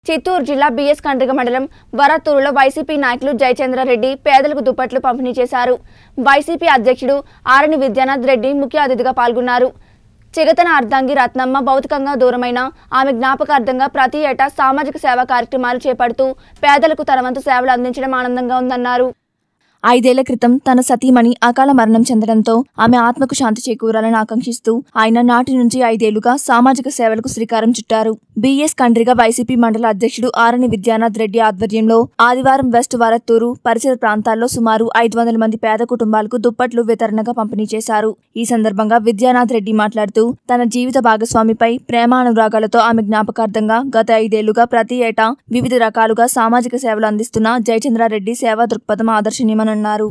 చిత్తూరు జిల్లా బిఎస్ కండ్రిగ మండలం వరత్తూరులో వైసీపీ నాయకులు జయచంద్రారెడ్డి పేదలకు దుప్పట్లు పంపిణీ చేశారు వైసీపీ అధ్యక్షుడు ఆరణి విద్యానాథ్ రెడ్డి ముఖ్య అతిథిగా పాల్గొన్నారు చిగతన అర్ధాంగి రత్నమ్మ భౌతికంగా దూరమైన ఆమె జ్ఞాపకార్థంగా ప్రతి ఏటా సామాజిక సేవా కార్యక్రమాలు చేపడుతూ పేదలకు తన వంతు సేవలు అందించడం ఆనందంగా ఉందన్నారు ఐదేళ్ల క్రితం తన సతీమణి అకాల మరణం చెందడంతో ఆమె ఆత్మకు శాంతి చేకూరాలని ఆకాంక్షిస్తూ ఆయన నాటి నుంచి ఐదేళ్లుగా సామాజిక సేవలకు శ్రీకారం చుట్టారు బిఎస్ కండ్రిగా వైసీపీ మండల అధ్యక్షుడు ఆరణి విద్యానాథ్ రెడ్డి ఆధ్వర్యంలో ఆదివారం వెస్ట్ వరత్తూరు పరిసర ప్రాంతాల్లో సుమారు ఐదు వందల మంది పేద కుటుంబాలకు దుప్పట్లు వితరణగా పంపిణీ చేశారు ఈ సందర్భంగా విద్యానాథ్ రెడ్డి మాట్లాడుతూ తన జీవిత భాగస్వామిపై ప్రేమానురాగాలతో ఆమె జ్ఞాపకార్థంగా గత ఐదేళ్లుగా ప్రతి ఏటా వివిధ రకాలుగా సామాజిక సేవలు అందిస్తున్న జయచంద్రారెడ్డి సేవా దృక్పథం ఆదర్శనీయమని అన్నారు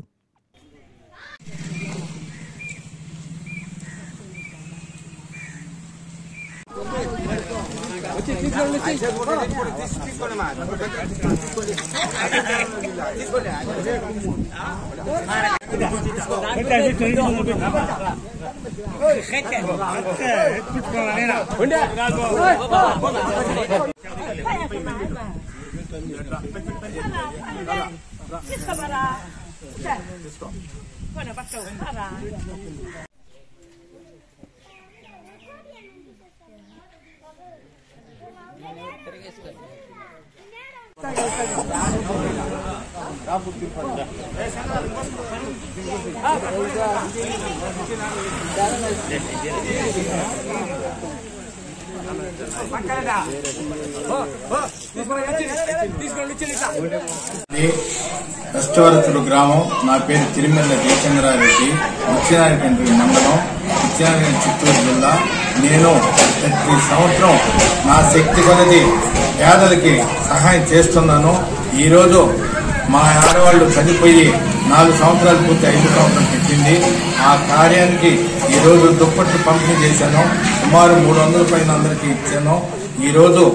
ఇది కష్టవరతులు గ్రామం నా పేరు తిరుమల జయచంద్రారెడ్డి ముత్యనారాయణ మండలం ముత్యనారాయణ చిత్తూరు జిల్లా నేను ప్రతి సంవత్సరం నా శక్తి కొలది పేదలకి సహాయం చేస్తున్నాను ఈరోజు మా ఆడవాళ్లు చనిపోయి నాలుగు సంవత్సరాలు పూర్తి ఐదు సంవత్సరాలు పెట్టింది ఆ కార్యానికి ఈరోజు దుప్పట్లు పంపిణీ చేశాను సుమారు మూడు వందల పైన అందరికీ ఇచ్చాను ఈరోజు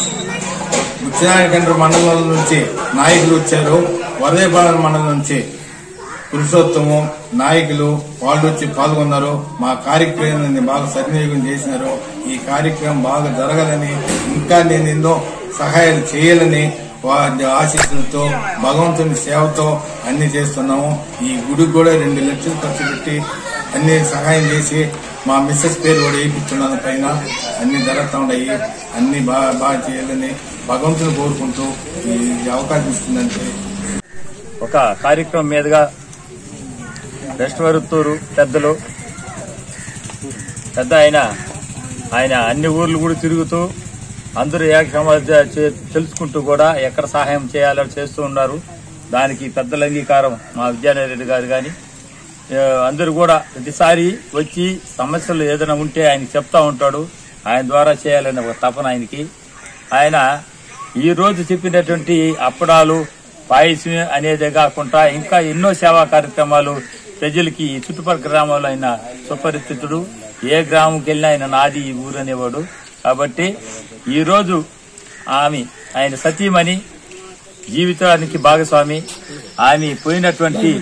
ముత్యనారాయణ మండలం నుంచి నాయకులు వచ్చారు వరదేపాలెం మండలం నుంచి పురుషోత్తము నాయకులు వాళ్ళు వచ్చి పాల్గొన్నారు మా కార్యక్రమాన్ని బాగా సద్వినియోగం చేసినారు ఈ కార్యక్రమం బాగా జరగాలని ఇంకా నేను ఎన్నో సహాయాలు చేయాలని వారి ఆశీస్సులతో భగవంతుని సేవతో అన్ని చేస్తున్నాము ఈ గుడికి కూడా రెండు లక్షలు ఖర్చు పెట్టి అన్ని సహాయం చేసి మా మిస్సెస్ పేరు కూడా వేయించున్నాను పైన అన్ని జరుగుతూ ఉన్నాయి అన్ని బాగా బాగా చేయాలని భగవంతుని కోరుకుంటూ ఈ అవకాశం ఇస్తుందంటే ఒక కార్యక్రమం మీదుగా వెస్ట్ వరుత్తూరు పెద్దలు పెద్ద ఆయన ఆయన అన్ని ఊర్లు కూడా తిరుగుతూ అందరూ ఏకసమాధ తెలుసుకుంటూ కూడా ఎక్కడ సహాయం చేయాలో చేస్తూ ఉన్నారు దానికి పెద్దల అంగీకారం మా విద్యారెడ్డి గారు కానీ అందరూ కూడా ప్రతిసారి వచ్చి సమస్యలు ఏదైనా ఉంటే ఆయన చెప్తా ఉంటాడు ఆయన ద్వారా చేయాలనే ఒక తపన ఆయనకి ఆయన ఈ రోజు చెప్పినటువంటి అప్పడాలు పాయసం అనేదే కాకుండా ఇంకా ఎన్నో సేవా కార్యక్రమాలు ప్రజలకి ఈ చుట్టుపక్కల గ్రామాల్లో ఆయన సుపరిచితుడు ఏ గ్రామంకి వెళ్ళినా ఆయన నాది ఈ ఊరు అనేవాడు కాబట్టి ఈ రోజు ఆమె ఆయన సతీమణి జీవితానికి భాగస్వామి ఆమె పోయినటువంటి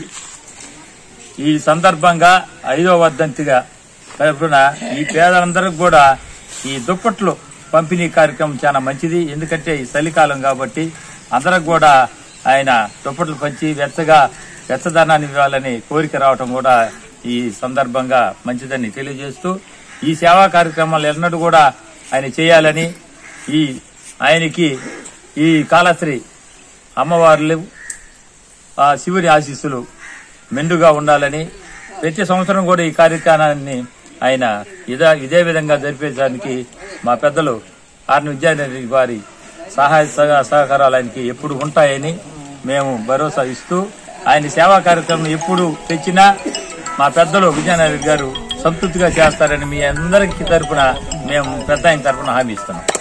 ఈ సందర్భంగా ఐదో వర్ధంతిగా తరఫున ఈ పేదలందరికి కూడా ఈ దుప్పట్లు పంపిణీ కార్యక్రమం చాలా మంచిది ఎందుకంటే ఈ చలికాలం కాబట్టి అందరికి కూడా ఆయన దుప్పట్లు పంచి వెచ్చగా వెచ్చదనాన్ని ఇవ్వాలని కోరిక రావటం కూడా ఈ సందర్భంగా మంచిదని తెలియజేస్తూ ఈ సేవా కార్యక్రమాలు ఎన్నడూ కూడా ఆయన చేయాలని ఈ ఆయనకి ఈ కాళశ్రీ అమ్మవార్లు ఆ శివుని ఆశీస్సులు మెండుగా ఉండాలని ప్రతి సంవత్సరం కూడా ఈ కార్యక్రమాన్ని ఆయన ఇదే ఇదే విధంగా జరిపేదానికి మా పెద్దలు ఆర్ని విద్యారెడ్డి వారి సహాయ సహ- సహకారాలు ఆయనకి ఎప్పుడు ఉంటాయని మేము భరోసా ఇస్తూ ఆయన సేవా కార్యక్రమం ఎప్పుడు తెచ్చినా మా పెద్దలు విజయనారెడ్డి గారు సంతృప్తిగా చేస్తారని మీ అందరికీ తరపున మేము పెద్ద ఆయన తరపున హామీ ఇస్తున్నాం